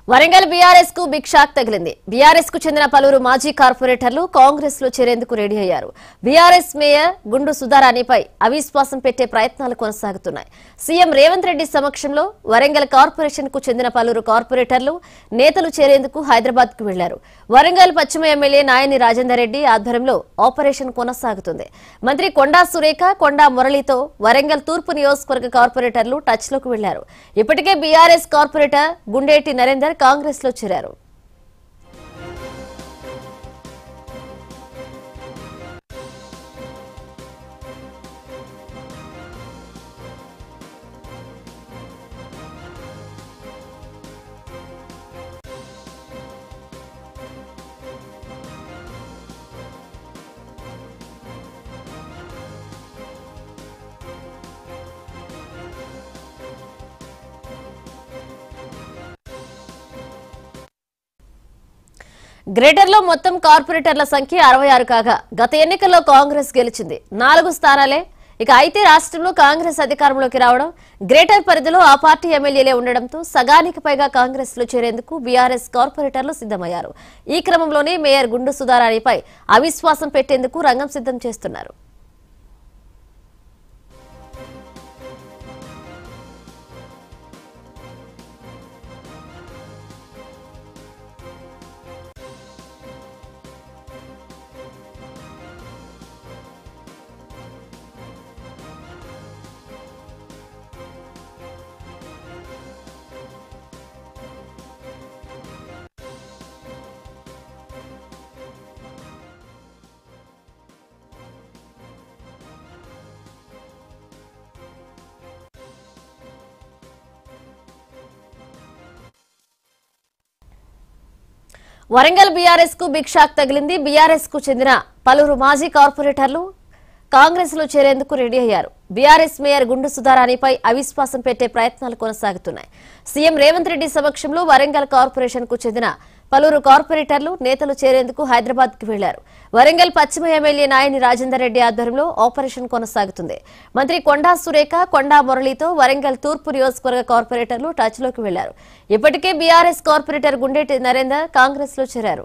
Warangal BRS కు big shock తగిలింది BRS కు చెందిన పలువురు మాజీ కార్పొరేటర్లు కాంగ్రెస్ లో చేరేందుకు రెడీ అయ్యారు బీఆర్ఎస్ మేయర్ గుండు సుధారాణిపై అవిశ్వాసం పెట్టే ప్రయత్నాలు కొనసాగుతున్నాయి సీఎం రేవంత్ రెడ్డి సమక్షంలో వరంగల్ కార్పొరేషన్ కు చెందిన పలువురు కార్పొరేటర్లు నేతలు చేరేందుకు హైదరాబాద్ కు వెళ్లారు వరంగల్ పశ్చిమ ఎమ్మెల్యే నాయని రాజేందర్ రెడ్డి ఆధ్వర్యంలో ఆపరేషన్ కొనసాగుతుంది మంత్రి కొండా సురేఖ కొండా మురళితో వరంగల్ తూర్పు నియోజకవర్గ కార్పొరేటర్లు టచ్ లోకి వెళ్లారు ఇప్పటికే బీఆర్ఎస్ కార్పొరేటర్ గుండేటి నరేందర్ కాంగ్రెస్ లో చేరారు గ్రేటర్ లో మొత్తం కార్పొరేటర్ల సంఖ్య అరవై ఆరు కాగా గత ఎన్నికల్లో కాంగ్రెస్ గెలిచింది నాలుగు స్థానాలే ఇక అయితే రాష్ట్రంలో కాంగ్రెస్ అధికారంలోకి రావడం గ్రేటర్ పరిధిలో ఆ పార్టీ ఎమ్మెల్యేలే ఉండడంతో సగానికి పైగా కాంగ్రెస్ లో చేరేందుకు బీఆర్ఎస్ కార్పొరేటర్లు సిద్దమయ్యారు ఈ క్రమంలోనే మేయర్ గుండు సుధారాణిపై అవిశ్వాసం పెట్టేందుకు రంగం సిద్ధం చేస్తున్నారు వరంగల్ బీఆర్ఎస్ కు బిగ్ షాక్ తగిలింది బీఆర్ఎస్ కు చెందిన పలువురు మాజీ కార్పొరేటర్లు కాంగ్రెస్ లో చేరేందుకు రెడీ అయ్యారు బీఆర్ఎస్ మేయర్ గుండు సుధారాణిపై అవిశ్వాసం పెట్టే ప్రయత్నాలు కొనసాగుతున్నాయి సీఎం రేవంత్ రెడ్డి సమక్షంలో వరంగల్ కార్పొరేషన్ కు చెందిన పలువురు కార్పొరేటర్లు నేతలు చేరేందుకు హైదరాబాద్ కు వెళ్లారు వరంగల్ పశ్చిమ ఎమ్మెల్యే నాయని రాజేందర్ రెడ్డి ఆధ్వర్యంలో ఆపరేషన్ కొనసాగుతుంది మంత్రి కొండా సురేఖ కొండా మురళితో వరంగల్ తూర్పు నియోజకవర్గ కార్పొరేటర్లు టచ్ లోకి వెళ్లారు ఇప్పటికే బీఆర్ఎస్ కార్పొరేటర్ గుండేటి నరేందర్ కాంగ్రెస్ లో చేరారు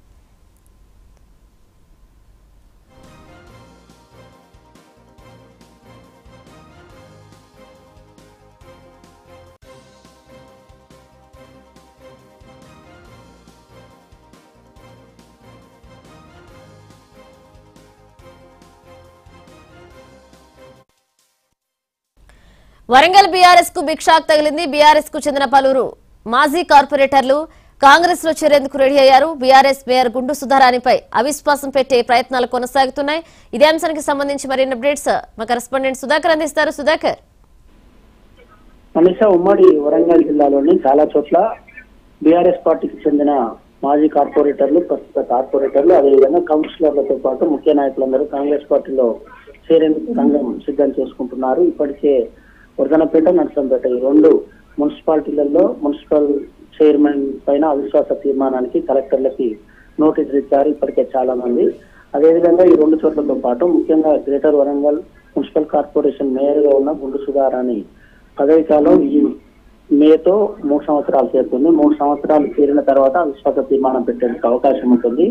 వరంగల్ బీఆర్ఎస్ కు బిగ్ షాక్ తగిలింది బీఆర్ఎస్ కు చెందిన పలువురు మాజీ కార్పొరేటర్లు కాంగ్రెస్ లో చేరేందుకు రెడీ అయ్యారు బీఆర్ఎస్ మేయర్ గుండు సుధారాణిపై అవిశ్వాసం పెట్టే ప్రయత్నాలు కొనసాగుతున్నాయి ఇదే అంశానికి సంబంధించి మరిన్ని అప్డేట్స్ మా కరెస్పాండెంట్ సుధాకర్ అందిస్తారు సుధాకర్ మనీష ఉమ్మడి వరంగల్ జిల్లాలోని చాలా చోట్ల బీఆర్ఎస్ పార్టీకి చెందిన మాజీ కార్పొరేటర్లు ప్రస్తుత కార్పొరేటర్లు అదేవిధంగా కౌన్సిలర్లతో పాటు ముఖ్య నాయకులందరూ కాంగ్రెస్ పార్టీలో చేరేందుకు రంగం సిద్ధం చేసుకుంటున్నారు ఇప్పటికే వర్ధనపేట నర్సంపేట ఈ రెండు మున్సిపాలిటీలలో మున్సిపల్ చైర్మన్ పైన అవిశ్వాస తీర్మానానికి కలెక్టర్లకి నోటీసులు ఇచ్చారు ఇప్పటికే చాలా మంది అదేవిధంగా ఈ రెండు చోట్లతో పాటు ముఖ్యంగా greater Warangal municipal corporation mayor గా ఉన్న గుండు సుధారాణి పదవి కాలం ఈ మేతో మూడు సంవత్సరాలు చేరుతుంది మూడు సంవత్సరాలు చేరిన తర్వాత అవిశ్వాస తీర్మానం పెట్టేందుకు అవకాశం ఉంటుంది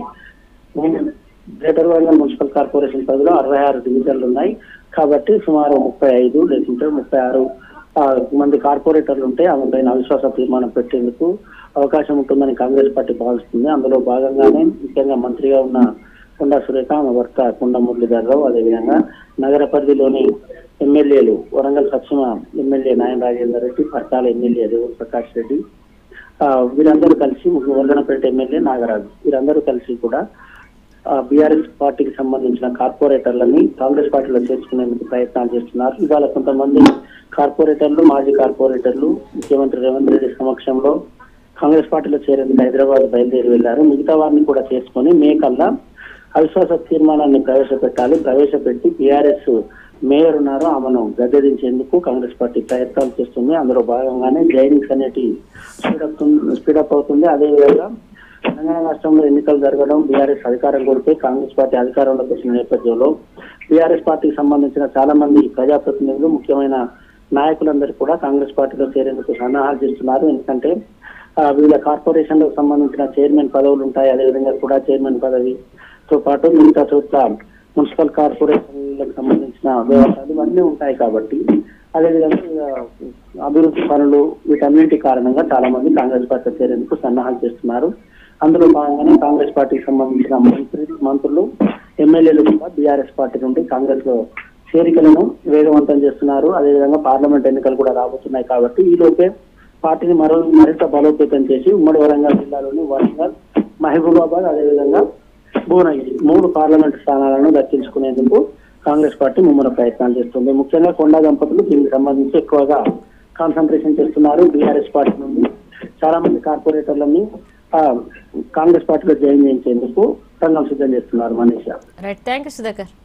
గ్రేటర్ వరంగల్ మున్సిపల్ కార్పొరేషన్ పరిధిలో అరవై ఆరు డివిజన్లు ఉన్నాయి కాబట్టి సుమారు ముప్పై ఐదు లేకుంటే ముప్పై ఆరు ఆ, మంది కార్పొరేటర్లు ఉంటే ఆమె పైన అవిశ్వాస తీర్మానం పెట్టేందుకు అవకాశం ఉంటుందని కాంగ్రెస్ పార్టీ భావిస్తుంది అందులో భాగంగానే ముఖ్యంగా మంత్రిగా ఉన్న కొండా సురేఖ ఆమె భర్త కొండ మురళీధరరావు అదేవిధంగా నగర పరిధిలోని ఎమ్మెల్యేలు వరంగల్ పశ్చిమ ఎమ్మెల్యే నాయన రాజేందర్ రెడ్డి పర్తాల ఎమ్మెల్యే రేవంత్ ప్రకాష్ రెడ్డి ఆ, వీరందరూ కలిసి వర్ధనపేట ఎమ్మెల్యే నాగరాజు వీరందరూ కలిసి కూడా బీఆర్ఎస్ పార్టీకి సంబంధించిన కార్పొరేటర్లని కాంగ్రెస్ పార్టీలో చేర్చుకునేందుకు ప్రయత్నాలు చేస్తున్నారు ఇవాళ కొంతమంది కార్పొరేటర్లు మాజీ కార్పొరేటర్లు ముఖ్యమంత్రి రేవంత్ రెడ్డి సమక్షంలో కాంగ్రెస్ పార్టీలో చేరేందుకు హైదరాబాద్ బయలుదేరి వెళ్లారు మిగతా వారిని కూడా చేసుకుని మే కల్లా అవిశ్వాస తీర్మానాన్ని ప్రవేశపెట్టాలి ప్రవేశపెట్టి బీఆర్ఎస్ మేయర్ ఉన్నారు ఆమెను గద్దెదించేందుకు కాంగ్రెస్ పార్టీ ప్రయత్నాలు చేస్తుంది అందులో భాగంగానే జైనింగ్స్ అనేటి స్పీడప్ స్పీడప్ అవుతుంది అదేవిధంగా తెలంగాణ రాష్ట్రంలో ఎన్నికలు జరగడం బీఆర్ఎస్ అధికారం కోల్పోయి కాంగ్రెస్ పార్టీ అధికారంలోకి వచ్చిన నేపథ్యంలో బీఆర్ఎస్ పార్టీకి సంబంధించిన చాలా మంది ప్రజాప్రతినిధులు ముఖ్యమైన నాయకులందరూ కూడా కాంగ్రెస్ పార్టీలో చేరేందుకు సన్నాహాలు చేస్తున్నారు ఎందుకంటే ఆ, వివిధ కార్పొరేషన్లకు సంబంధించిన చైర్మన్ పదవులు ఉంటాయి అదేవిధంగా కూడా చైర్మన్ పదవితో పాటు మిగతా చోట్ల మున్సిపల్ కార్పొరేషన్లకు సంబంధించిన వ్యవహారాలు ఇవన్నీ ఉంటాయి కాబట్టి అదేవిధంగా ఆ, అభివృద్ధి పనులు వీటన్నింటి కారణంగా చాలా మంది కాంగ్రెస్ పార్టీ చేరేందుకు సన్నాహాలు చేస్తున్నారు అందులో భాగంగానే కాంగ్రెస్ పార్టీకి సంబంధించిన మంత్రి మంత్రులు ఎమ్మెల్యేలు కూడా బీఆర్ఎస్ పార్టీ నుండి కాంగ్రెస్ లో చేరికలను వేగవంతం చేస్తున్నారు అదేవిధంగా పార్లమెంట్ ఎన్నికలు కూడా రాబోతున్నాయి కాబట్టి ఈ లోపే పార్టీని మరో మరింత బలోపేతం చేసి ఉమ్మడి వరంగల్ జిల్లాలోని వరంగల్ మహబూబాబాద్ అదేవిధంగా భువనగిరి మూడు పార్లమెంట్ స్థానాలను దక్కించుకునేందుకు కాంగ్రెస్ పార్టీ ముమ్మర ప్రయత్నాలు చేస్తుంది ముఖ్యంగా కొండా దంపతులు దీనికి సంబంధించి ఎక్కువగా కాన్సన్ట్రేషన్ చేస్తున్నారు బీఆర్ఎస్ పార్టీ నుండి చాలా మంది కార్పొరేటర్లని ఆ, కాంగ్రెస్ పార్టీలో జాయిన్ చేయించేందుకు రంగం సిద్ధం చేస్తున్నారు Manisha right thank you Sudhakar